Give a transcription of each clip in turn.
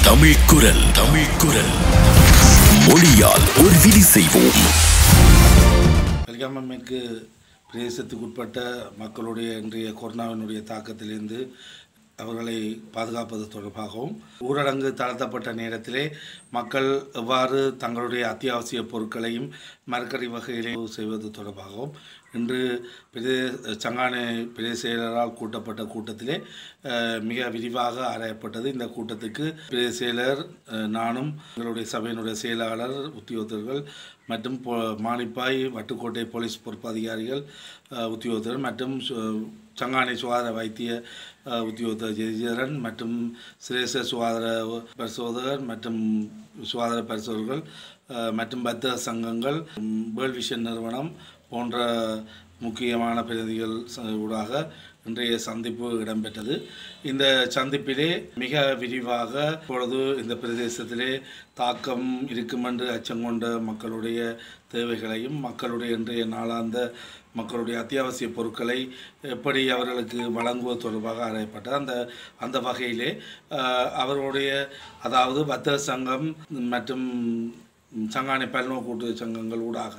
தமிழ் குரல் தமிழ் குரல் மொழியால் ஒரு விதி செய்வோம் கலிகாம மேற்கு பிரதேசத்துக்குட்பட்ட மக்களுடைய இன்றைய கொரோனாவினுடைய தாக்கத்திலிருந்து அவர்களை பாதுகாப்பது தொடர்பாகவும் ஊரடங்கு தளர்த்தப்பட்ட நேரத்திலே மக்கள் எவ்வாறு தங்களுடைய அத்தியாவசிய பொருட்களையும் மரக்கறி வகைகளை செய்வது தொடர்பாகவும் இன்று பிரதேச சங்கானை பிரதேச செயலரால் கூட்டப்பட்ட கூட்டத்திலே அஹ், மிக விரிவாக ஆராயப்பட்டது இந்த கூட்டத்துக்கு பிரதேச செயலர் அஹ், நானும் எங்களுடைய சபையினுடைய செயலாளர் உத்தியோகத்தர்கள் மற்றும் பொ- மானிப்பாய் வட்டுக்கோட்டை போலீஸ் பொறுப்பு அதிகாரிகள் அஹ், உத்தியோகத்தர்கள் மற்றும் சு- சங்கானை சுகாதார வைத்திய அஹ், உத்தியோகத்தர் ஜெயஜரன் மற்றும் சிரேச சுகாதார பரிசோதகர் மற்றும் சுகாதார பரிசோதகர்கள் அஹ், மற்றும் பத்த சங்கங்கள் ம், வேர்ல்ட் விஷன் நிறுவனம் போன்ற முக்கியமான பிரதிநிதிகள் ச- ஊடாக இன்றைய சந்திப்பு இடம்பெற்றது இந்த சந்திப்பிலே மிக விரிவாக இப்பொழுது இந்த பிரதேசத்திலே தாக்கம் இருக்கும் என்று அச்சம் கொண்ட மக்களுடைய தேவைகளையும் மக்களுடைய இன்றைய நாளாந்த மக்களுடைய அத்தியாவசிய பொருட்களை எப்படி அவர்களுக்கு வழங்குவது தொடர்பாக ஆராயப்பட்டது அந்த அந்த வகையிலே அஹ், அவர்களுடைய அதாவது வர்த்தக சங்கம் மற்றும் சங்கானை பல்நோக்கு கூட்டு சங்கங்கள் ஊடாக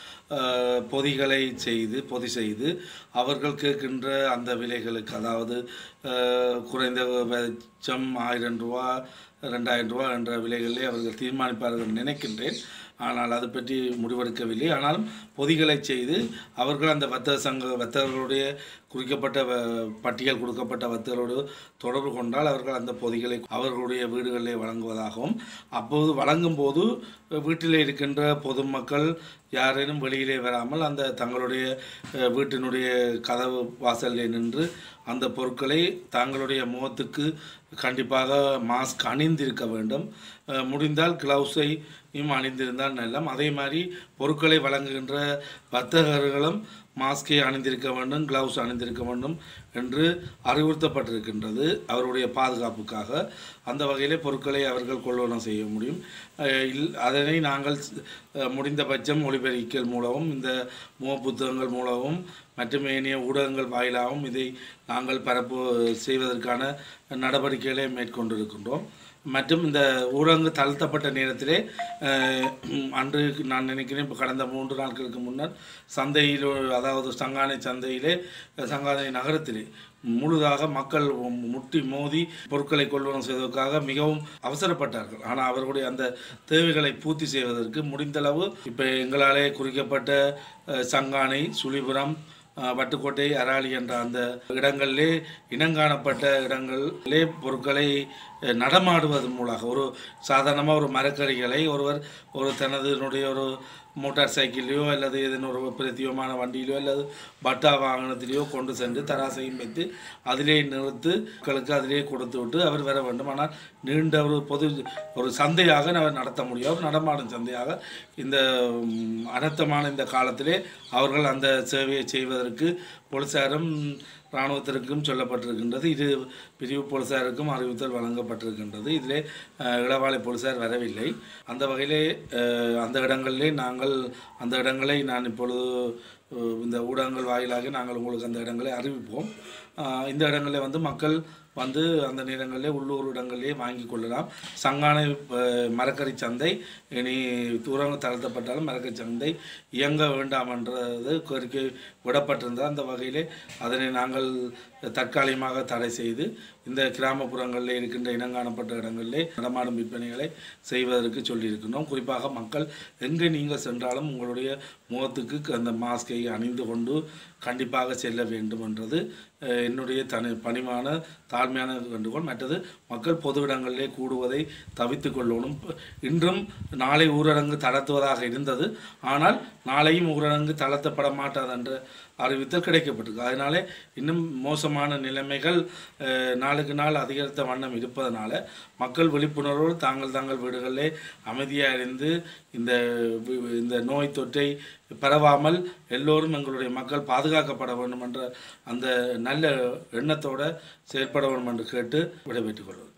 அஹ், பொதிகளை செய்து பொதி செய்து அவர்கள் கேட்கின்ற அந்த விலைகளுக்கு அதாவது அஹ், குறைந்தபட்சம் ஆயிரம் ரூபா ரெண்டாயிரம் ரூபா என்ற விலைகளிலே அவர்கள் தீர்மானிப்பார்கள் நினைக்கின்றேன் ஆனால் அது பற்றி முடிவெடுக்கவில்லை ஆனாலும் பொதிகளை செய்து அவர்கள் அந்த வர்த்தக சங்க வர்த்தகர்களுடைய குறிக்கப்பட்ட வ- பட்டியல் கொடுக்கப்பட்ட வர்த்தகரோடு தொடர்பு கொண்டால் அவர்கள் அந்த பொதிகளை அவர்களுடைய வீடுகளிலே வழங்குவதாகவும் அப்போது வழங்கும் போது வீட்டிலே இருக்கின்ற பொதுமக்கள் யாரேனும் வெளியிலே வராமல் அந்த தங்களுடைய அஹ், வீட்டினுடைய கதவு வாசலில் நின்று அந்த பொருட்களை தங்களுடைய முகத்துக்கு கண்டிப்பாக மாஸ்க் அணிந்திருக்க வேண்டும் அஹ், முடிந்தால் கிளவுஸையும் அணிந்திருந்தால் நல்லம் அதே மாதிரி பொருட்களை வழங்குகின்ற வர்த்தகர்களும் மாஸ்கை அணிந்திருக்க வேண்டும் கிளவுஸ் அணிந்திருக்க வேண்டும் என்று அறிவுறுத்தப்பட்டிருக்கின்றது அவருடைய பாதுகாப்புக்காக அந்த வகையிலே பொருட்களை அவர்கள் கொள்வனம் செய்ய முடியும் அஹ் இல் அதனை நாங்கள் அஹ், முடிந்தபட்சம் ஒளிபெருக்கல் மூலமும் இந்த முக புத்தகங்கள் மூலமும் மற்றும் ஏனைய ஊடகங்கள் வாயிலாகவும் இதை நாங்கள் பரப்பு செய்வதற்கான நடவடிக்கைகளை மேற்கொண்டிருக்கின்றோம் மற்றும் இந்த ஊரங்கு தளர்த்தப்பட்ட நேரத்திலே அஹ், அன்று நான் நினைக்கிறேன் இப்போ கடந்த மூன்று நாட்களுக்கு முன்னர் சந்தையில் அதாவது சங்கானை சந்தையிலே சங்கானை நகரத்திலே முழுதாக மக்கள் முட்டி மோதி பொருட்களை கொள்வனம் செய்வதற்காக மிகவும் அவசரப்பட்டார்கள் ஆனால் அவர்களுடைய அந்த தேவைகளை பூர்த்தி செய்வதற்கு முடிந்தளவு இப்போ எங்களாலே குறிக்கப்பட்ட அஹ், சங்கானை சுழிபுரம் அஹ், வட்டுக்கோட்டை அராலி என்ற அந்த இடங்களிலே இனங்காணப்பட்ட இடங்களிலே பொருட்களை அஹ், நடமாடுவதன் மூலமாக ஒரு சாதாரணமாக ஒரு மரக்கறிகளை ஒருவர் ஒரு தனதுனுடைய ஒரு மோட்டார் சைக்கிளையோ அல்லது ஏதேனும் ஒரு பிரத்தியமான வண்டியிலோ அல்லது பட்டா வாகனத்திலேயோ கொண்டு சென்று தராசையும் வைத்து அதிலே நிறுத்து மக்களுக்கு அதிலே கொடுத்து விட்டு அவர் வர வேண்டும் ஆனால் நீண்ட ஒரு பொது ஒரு சந்தையாக அவர் நடத்த முடியாது நடமாடும் சந்தையாக இந்த ம், அனர்த்தமான இந்த காலத்திலே அவர்கள் அந்த சேவையை செய்வதற்கு போலீசாரும் இராணுவத்திற்கும் சொல்லப்பட்டிருக்கின்றது இது பிரிவு போலீசாருக்கும் அறிவித்தல் வழங்கப்பட்டிருக்கின்றது இதிலே அஹ், இளவாலை போலீசார் வரவில்லை அந்த வகையிலே அஹ், அந்த இடங்களிலே நாங்கள் அந்த இடங்களை நான் இப்பொழுது அஹ், இந்த ஊடகங்கள் வாயிலாக நாங்கள் உங்களுக்கு அந்த இடங்களை அறிவிப்போம் அஹ், இந்த இடங்களில் வந்து மக்கள் வந்து அந்த நேரங்களிலே உள்ளூர் இடங்களிலே வாங்கி கொள்ளலாம் சங்கானை அஹ், மரக்கறி சந்தை இனி தூரம் தளர்த்தப்பட்டாலும் மரக்கறி சந்தை இயங்க வேண்டாம் என்றது கோரிக்கை விடப்பட்டிருந்தால் அந்த வகையிலே அதனை நாங்கள் தற்காலிகமாக தடை செய்து இந்த கிராமப்புறங்களில் இருக்கின்ற இனங்காணப்பட்ட இடங்களிலே நடமாடும் விற்பனைகளை செய்வதற்கு சொல்லியிருக்கின்றோம் குறிப்பாக மக்கள் எங்கே நீங்கள் சென்றாலும் உங்களுடைய முகத்துக்கு அந்த மாஸ்கை அணிந்து கொண்டு கண்டிப்பாக செல்ல வேண்டும் என்றது அஹ், என்னுடைய தனி பணிவான தாழ்மையான வேண்டுகோள் மற்றது மக்கள் பொது இடங்களிலே கூடுவதை தவித்து கொள்ளணும் இன்றும் நாளை ஊரடங்கு தளர்த்துவதாக இருந்தது ஆனால் நாளையும் ஊரடங்கு தளர்த்தப்பட மாட்டாது என்ற அறிவித்தல் கிடைக்கப்பட்டிருக்கு அதனாலே இன்னும் மோசமான நிலைமைகள் அஹ், நாளுக்கு நாள் அதிகரித்த வண்ணம் இருப்பதனால மக்கள் விழிப்புணர்வோடு தாங்கள் தாங்கள் வீடுகளிலே அமைதியாக இருந்து இந்த வி- இந்த நோய் தொற்றை பரவாமல் எல்லோரும் எங்களுடைய மக்கள் பாதுகாக்கப்பட வேண்டும் என்ற அந்த நல்ல எண்ணத்தோடு செயற்பட வேண்டும் என்று கேட்டு விடைபெற்றுக் கொள்வது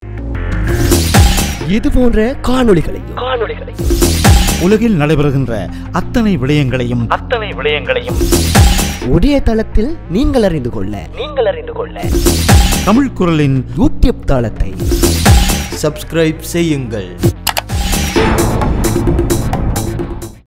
இது போன்ற காணொளிகளை உலகில் நடைபெறுகின்ற அத்தனை விடயங்களையும் அத்தனை விடயங்களையும் ஒரே தளத்தில் நீங்கள் அறிந்து கொள்ள நீங்கள் அறிந்து கொள்ள தமிழ் குரலின் யூடியூப் தளத்தை சப்ஸ்கிரைப் செய்யுங்கள்